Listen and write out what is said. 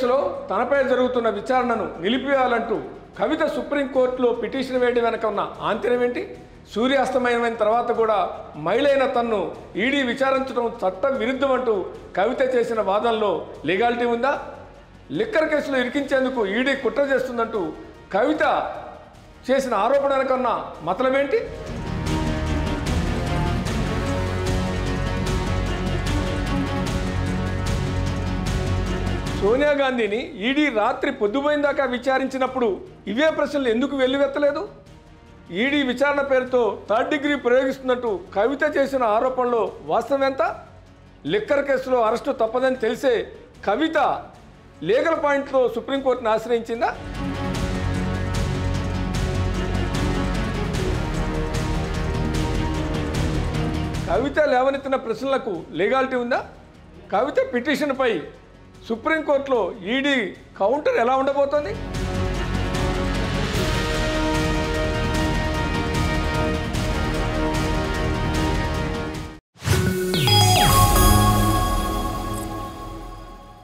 కేసులో తనపై జరుగుతున్న విచారణను నిలిపివేయాలంటూ కవిత సుప్రీంకోర్టులో పిటిషన్ వేయడం వెనక ఉన్న ఆంతర్యం ఏంటి సూర్యాస్తమయమైన తర్వాత కూడా మహిళైన తన్ను ఈడీ విచారించడం చట్టం విరుద్ధం అంటూ కవిత చేసిన వాదనలో లీగాలిటీ ఉందా లిక్కర్ కేసులో ఇరికించేందుకు ఈడీ కుట్ర చేస్తుందంటూ కవిత చేసిన ఆరోపణ వెనక ఉన్న మతలమేంటి సోనియా గాంధీని ఈడీ రాత్రి పొద్దుపోయిన దాకా విచారించినప్పుడు ఇవే ప్రశ్నలు ఎందుకు వెల్లువెత్తలేదు ఈడీ విచారణ పేరుతో థర్డ్ డిగ్రీ ప్రయోగిస్తున్నట్టు కవిత చేసిన ఆరోపణలో వాస్తవం ఎంత లిక్కర్ కేసులో అరెస్టు తప్పదని తెలిసే కవిత లీగల్ పాయింట్లో సుప్రీంకోర్టును ఆశ్రయించిందా కవిత లేవనెత్తిన ప్రశ్నలకు లీగాలిటీ ఉందా కవిత పిటిషన్పై సుప్రీంకోర్టులో ఈడీ కౌంటర్ ఎలా ఉండబోతోంది